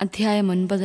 അധ്യായം ഒൻപത്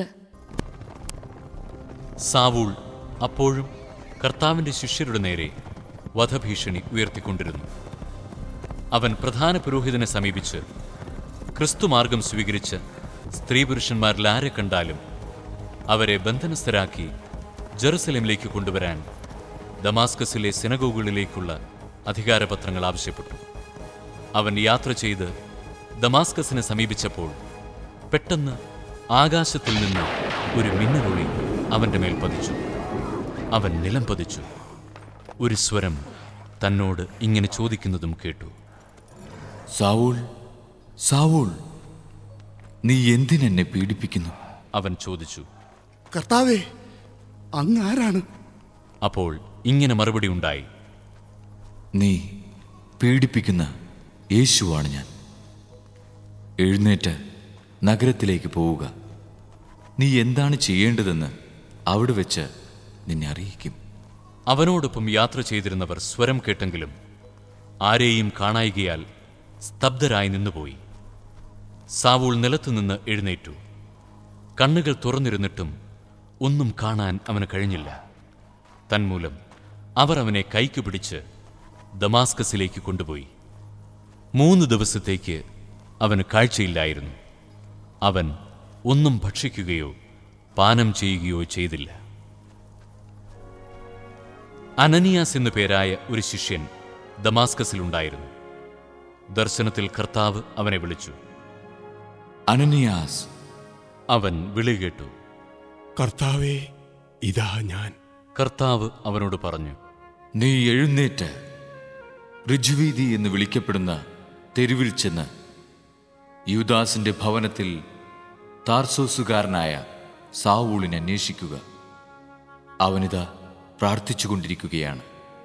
സാവൂൾ അപ്പോഴും കർത്താവിന്റെ ശിഷ്യരുടെ നേരെ വധഭീഷണി ഉയർത്തിക്കൊണ്ടിരുന്നു അവൻ പ്രധാന പുരോഹിതനെ സമീപിച്ച് ക്രിസ്തുമാർഗം സ്വീകരിച്ച് സ്ത്രീ പുരുഷന്മാരിൽ ആരെ കണ്ടാലും അവരെ ബന്ധനസ്ഥരാക്കി ജെറുസലേമിലേക്ക് കൊണ്ടുവരാൻ ദമാസ്കസിലെ സിനഗോഗുകളിലേക്കുള്ള അധികാരപത്രങ്ങൾ ആവശ്യപ്പെട്ടു അവൻ യാത്ര ചെയ്ത് ദമാസ്കസിനെ സമീപിച്ചപ്പോൾ പെട്ടെന്ന് ആകാശത്തിൽ നിന്ന് ഒരു മിന്നലൊളി അവന്റെ മേൽ പതിച്ചു അവൻ നിലം പതിച്ചു ഒരു സ്വരം തന്നോട് ഇങ്ങനെ ചോദിക്കുന്നതും കേട്ടു സാവൂൾ സാവൂൾ നീ എന്തിനെന്നെ പീഡിപ്പിക്കുന്നു അവൻ ചോദിച്ചു കർത്താവേ അങ്ങ് ആരാണ് അപ്പോൾ ഇങ്ങനെ മറുപടി ഉണ്ടായി നീ പീഡിപ്പിക്കുന്ന യേശുവാണ് ഞാൻ എഴുന്നേറ്റ് നഗരത്തിലേക്ക് പോവുക നീ എന്താണ് ചെയ്യേണ്ടതെന്ന് അവിടെ വെച്ച് നിന്നെ അറിയിക്കും അവനോടൊപ്പം യാത്ര ചെയ്തിരുന്നവർ സ്വരം കേട്ടെങ്കിലും ആരെയും കാണായികയാൽ സ്തബ്ധരായി നിന്നുപോയി സാവൂൾ നിലത്തുനിന്ന് എഴുന്നേറ്റു കണ്ണുകൾ തുറന്നിരുന്നിട്ടും ഒന്നും കാണാൻ അവന് കഴിഞ്ഞില്ല തന്മൂലം അവർ അവനെ കൈക്കു പിടിച്ച് ദമാസ്കസിലേക്ക് കൊണ്ടുപോയി മൂന്ന് ദിവസത്തേക്ക് അവന് കാഴ്ചയില്ലായിരുന്നു അവൻ ഒന്നും ഭക്ഷിക്കുകയോ പാനം ചെയ്യുകയോ ചെയ്തില്ല അനനിയാസ് എന്നു പേരായ ഒരു ശിഷ്യൻ ദമാസ്കസിലുണ്ടായിരുന്നു ദർശനത്തിൽ കർത്താവ് അവനെ വിളിച്ചു അനനിയാസ് അവൻ വിളി കേട്ടു കർത്താവേ ഇതാ ഞാൻ കർത്താവ് അവനോട് പറഞ്ഞു നീ എഴുന്നേറ്റ് ഋജുവീതി എന്ന് വിളിക്കപ്പെടുന്ന തെരുവിൽ ചെന്ന് യൂദാസിന്റെ ഭവനത്തിൽ താർസോസുകാരനായ സാവൂളിനെ അന്വേഷിക്കുക അവനിതാ പ്രാർത്ഥിച്ചുകൊണ്ടിരിക്കുകയാണ്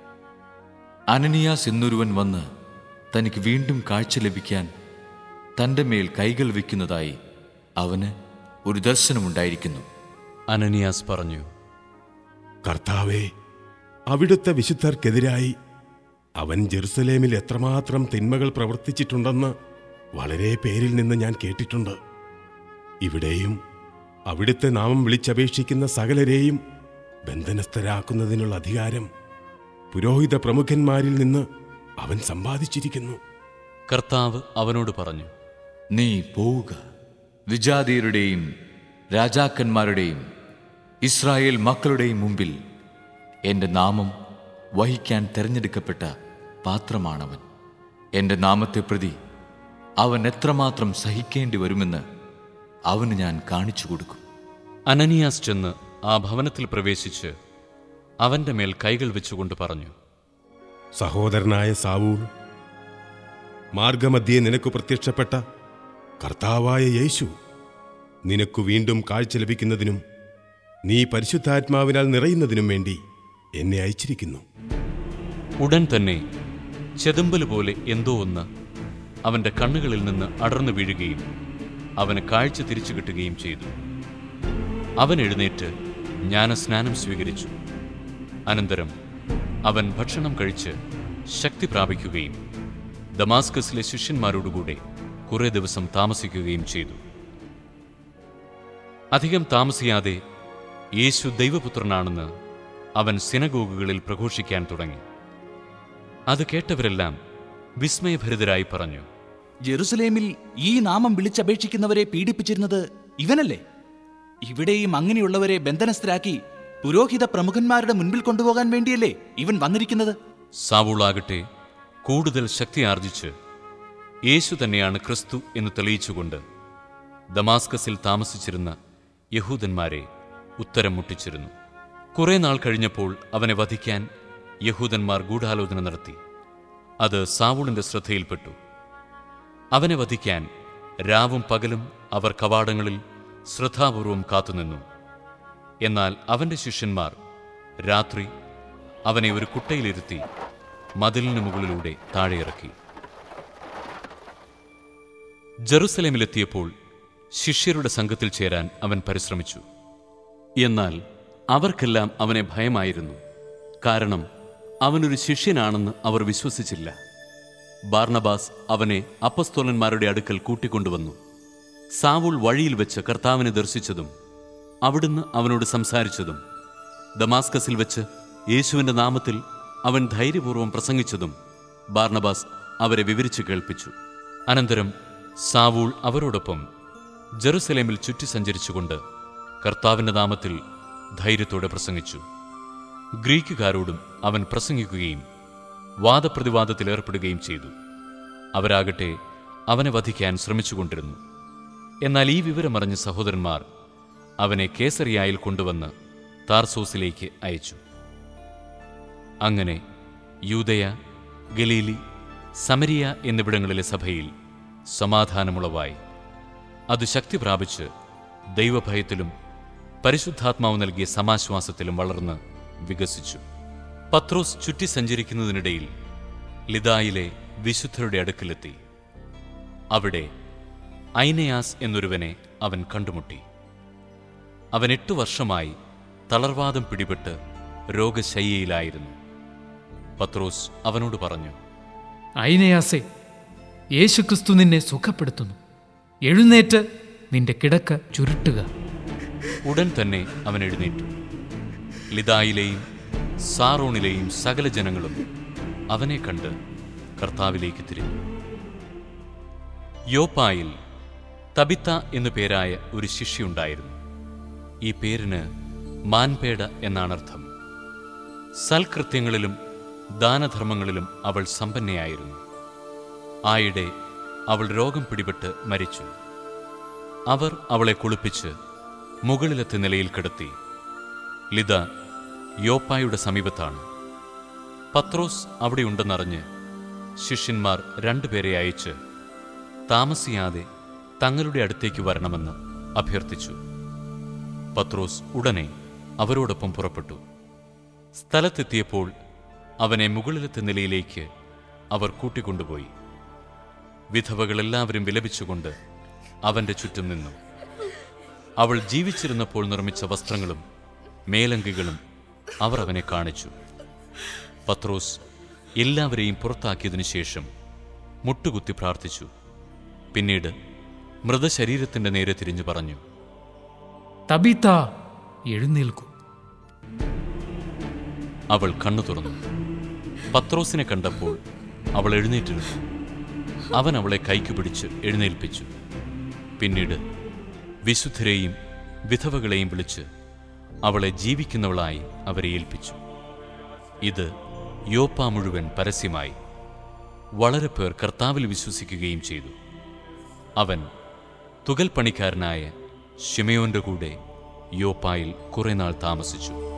അനനിയാസ് എന്നൊരുവൻ വന്ന് തനിക്ക് വീണ്ടും കാഴ്ച ലഭിക്കാൻ തൻ്റെ മേൽ കൈകൾ വയ്ക്കുന്നതായി അവന് ഒരു ദർശനമുണ്ടായിരിക്കുന്നു അനനിയാസ് പറഞ്ഞു കർത്താവേ അവിടുത്തെ വിശുദ്ധർക്കെതിരായി അവൻ ജെറുസലേമിൽ എത്രമാത്രം തിന്മകൾ പ്രവർത്തിച്ചിട്ടുണ്ടെന്ന് വളരെ പേരിൽ നിന്ന് ഞാൻ കേട്ടിട്ടുണ്ട് ഇവിടെയും അവിടുത്തെ നാമം വിളിച്ചപേക്ഷിക്കുന്ന സകലരെയും ബന്ധനസ്ഥരാക്കുന്നതിനുള്ള അധികാരം പുരോഹിത പ്രമുഖന്മാരിൽ നിന്ന് അവൻ സമ്പാദിച്ചിരിക്കുന്നു കർത്താവ് അവനോട് പറഞ്ഞു നീ പോവുക വിജാതീയരുടെയും രാജാക്കന്മാരുടെയും ഇസ്രായേൽ മക്കളുടെയും മുമ്പിൽ എൻ്റെ നാമം വഹിക്കാൻ തിരഞ്ഞെടുക്കപ്പെട്ട പാത്രമാണവൻ എൻ്റെ നാമത്തെ പ്രതി അവൻ എത്രമാത്രം സഹിക്കേണ്ടി വരുമെന്ന് അവന് ഞാൻ കാണിച്ചു കൊടുക്കും അനനിയാസ് ചെന്ന് ആ ഭവനത്തിൽ പ്രവേശിച്ച് അവന്റെ മേൽ കൈകൾ വെച്ചുകൊണ്ട് പറഞ്ഞു സഹോദരനായ സാവൂൾ മാർഗമധ്യേ നിനക്ക് പ്രത്യക്ഷപ്പെട്ട കർത്താവായ യേശു നിനക്കു വീണ്ടും കാഴ്ച ലഭിക്കുന്നതിനും നീ പരിശുദ്ധാത്മാവിനാൽ നിറയുന്നതിനും വേണ്ടി എന്നെ അയച്ചിരിക്കുന്നു ഉടൻ തന്നെ ചെതുമ്പൽ പോലെ എന്തോ ഒന്ന് അവന്റെ കണ്ണുകളിൽ നിന്ന് അടർന്നു വീഴുകയും അവന് കാഴ്ച തിരിച്ചു കിട്ടുകയും ചെയ്തു അവൻ എഴുന്നേറ്റ് ജ്ഞാനസ്നാനം സ്വീകരിച്ചു അനന്തരം അവൻ ഭക്ഷണം കഴിച്ച് ശക്തി പ്രാപിക്കുകയും ദമാസ്കസിലെ ശിഷ്യന്മാരോടുകൂടെ കുറെ ദിവസം താമസിക്കുകയും ചെയ്തു അധികം താമസിയാതെ യേശു ദൈവപുത്രനാണെന്ന് അവൻ സിനഗോഗുകളിൽ പ്രഘോഷിക്കാൻ തുടങ്ങി അത് കേട്ടവരെല്ലാം വിസ്മയഭരിതരായി പറഞ്ഞു ജെറുസലേമിൽ ഈ നാമം വിളിച്ചപേക്ഷിക്കുന്നവരെ പീഡിപ്പിച്ചിരുന്നത് ഇവനല്ലേ ഇവിടെയും അങ്ങനെയുള്ളവരെ ബന്ധനസ്ഥരാക്കി പുരോഹിത പ്രമുഖന്മാരുടെ മുൻപിൽ കൊണ്ടുപോകാൻ വേണ്ടിയല്ലേ ഇവൻ വന്നിരിക്കുന്നത് സാവൂളാകട്ടെ കൂടുതൽ ശക്തി ആർജിച്ച് യേശു തന്നെയാണ് ക്രിസ്തു എന്ന് തെളിയിച്ചുകൊണ്ട് ദമാസ്കസിൽ താമസിച്ചിരുന്ന യഹൂദന്മാരെ ഉത്തരം മുട്ടിച്ചിരുന്നു കുറെ നാൾ കഴിഞ്ഞപ്പോൾ അവനെ വധിക്കാൻ യഹൂദന്മാർ ഗൂഢാലോചന നടത്തി അത് സാവൂളിന്റെ ശ്രദ്ധയിൽപ്പെട്ടു അവനെ വധിക്കാൻ രാവും പകലും അവർ കവാടങ്ങളിൽ ശ്രദ്ധാപൂർവം കാത്തുനിന്നു എന്നാൽ അവന്റെ ശിഷ്യന്മാർ രാത്രി അവനെ ഒരു കുട്ടയിലിരുത്തി മതിലിന് മുകളിലൂടെ താഴെയിറക്കി ജെറുസലേമിലെത്തിയപ്പോൾ ശിഷ്യരുടെ സംഘത്തിൽ ചേരാൻ അവൻ പരിശ്രമിച്ചു എന്നാൽ അവർക്കെല്ലാം അവനെ ഭയമായിരുന്നു കാരണം അവനൊരു ശിഷ്യനാണെന്ന് അവർ വിശ്വസിച്ചില്ല ബാർണബാസ് അവനെ അപ്പസ്തോലന്മാരുടെ അടുക്കൽ കൂട്ടിക്കൊണ്ടുവന്നു സാവൂൾ വഴിയിൽ വെച്ച് കർത്താവിനെ ദർശിച്ചതും അവിടുന്ന് അവനോട് സംസാരിച്ചതും ദമാസ്കസിൽ വെച്ച് യേശുവിൻ്റെ നാമത്തിൽ അവൻ ധൈര്യപൂർവ്വം പ്രസംഗിച്ചതും ബാർണബാസ് അവരെ വിവരിച്ചു കേൾപ്പിച്ചു അനന്തരം സാവൂൾ അവരോടൊപ്പം ജെറുസലേമിൽ ചുറ്റി സഞ്ചരിച്ചുകൊണ്ട് കർത്താവിൻ്റെ നാമത്തിൽ ധൈര്യത്തോടെ പ്രസംഗിച്ചു ഗ്രീക്കുകാരോടും അവൻ പ്രസംഗിക്കുകയും വാദപ്രതിവാദത്തിൽ ഏർപ്പെടുകയും ചെയ്തു അവരാകട്ടെ അവനെ വധിക്കാൻ ശ്രമിച്ചുകൊണ്ടിരുന്നു എന്നാൽ ഈ വിവരമറിഞ്ഞ സഹോദരന്മാർ അവനെ കേസറിയായിൽ കൊണ്ടുവന്ന് താർസോസിലേക്ക് അയച്ചു അങ്ങനെ യൂതയ ഗലീലി സമരിയ എന്നിവിടങ്ങളിലെ സഭയിൽ സമാധാനമുളവായി അത് ശക്തി പ്രാപിച്ച് ദൈവഭയത്തിലും പരിശുദ്ധാത്മാവ് നൽകിയ സമാശ്വാസത്തിലും വളർന്ന് വികസിച്ചു പത്രോസ് ചുറ്റി സഞ്ചരിക്കുന്നതിനിടയിൽ ലിദായിലെ വിശുദ്ധരുടെ അടുക്കിലെത്തി അവിടെ ഐനയാസ് എന്നൊരുവനെ അവൻ കണ്ടുമുട്ടി അവൻ എട്ടു വർഷമായി തളർവാദം പിടിപെട്ട് രോഗശയ്യയിലായിരുന്നു പത്രോസ് അവനോട് പറഞ്ഞു ഐനയാസെ യേശുക്രിസ്തു നിന്നെ സുഖപ്പെടുത്തുന്നു എഴുന്നേറ്റ് നിന്റെ കിടക്ക ചുരുട്ടുക ഉടൻ തന്നെ അവൻ എഴുന്നേറ്റു ലിദായിലെയും സാറോണിലെയും സകല ജനങ്ങളും അവനെ കണ്ട് കർത്താവിലേക്ക് തിരിഞ്ഞു യോപ്പായിൽ തബിത്ത എന്നു പേരായ ഒരു ശിഷ്യയുണ്ടായിരുന്നു ഈ പേരിന് മാൻപേട എന്നാണർത്ഥം സൽകൃത്യങ്ങളിലും ദാനധർമ്മങ്ങളിലും അവൾ സമ്പന്നയായിരുന്നു ആയിടെ അവൾ രോഗം പിടിപെട്ട് മരിച്ചു അവർ അവളെ കുളിപ്പിച്ച് മുകളിലത്തെ നിലയിൽ കിടത്തി ലിത യോപ്പായുടെ സമീപത്താണ് പത്രോസ് അവിടെയുണ്ടെന്നറിഞ്ഞ് ശിഷ്യന്മാർ രണ്ടുപേരെ അയച്ച് താമസിയാതെ തങ്ങളുടെ അടുത്തേക്ക് വരണമെന്ന് അഭ്യർത്ഥിച്ചു പത്രോസ് ഉടനെ അവരോടൊപ്പം പുറപ്പെട്ടു സ്ഥലത്തെത്തിയപ്പോൾ അവനെ മുകളിലത്തെ നിലയിലേക്ക് അവർ കൂട്ടിക്കൊണ്ടുപോയി വിധവകളെല്ലാവരും വിലപിച്ചുകൊണ്ട് അവന്റെ ചുറ്റും നിന്നു അവൾ ജീവിച്ചിരുന്നപ്പോൾ നിർമ്മിച്ച വസ്ത്രങ്ങളും മേലങ്കികളും അവർ അവനെ കാണിച്ചു പത്രോസ് എല്ലാവരെയും പുറത്താക്കിയതിനു ശേഷം മുട്ടുകുത്തി പ്രാർത്ഥിച്ചു പിന്നീട് മൃതശരീരത്തിന്റെ നേരെ തിരിഞ്ഞു പറഞ്ഞു തബിത്ത എഴുന്നേൽക്കൂ അവൾ കണ്ണു തുറന്നു പത്രോസിനെ കണ്ടപ്പോൾ അവൾ എഴുന്നേറ്റിരുന്നു അവൻ അവളെ കൈക്ക് പിടിച്ച് എഴുന്നേൽപ്പിച്ചു പിന്നീട് വിശുദ്ധരെയും വിധവകളെയും വിളിച്ച് അവളെ ജീവിക്കുന്നവളായി അവരെ ഏൽപ്പിച്ചു ഇത് യോപ്പ മുഴുവൻ പരസ്യമായി വളരെ പേർ കർത്താവിൽ വിശ്വസിക്കുകയും ചെയ്തു അവൻ തുകൽ പണിക്കാരനായ ഷിമയോന്റെ കൂടെ യോപ്പായിൽ കുറെ നാൾ താമസിച്ചു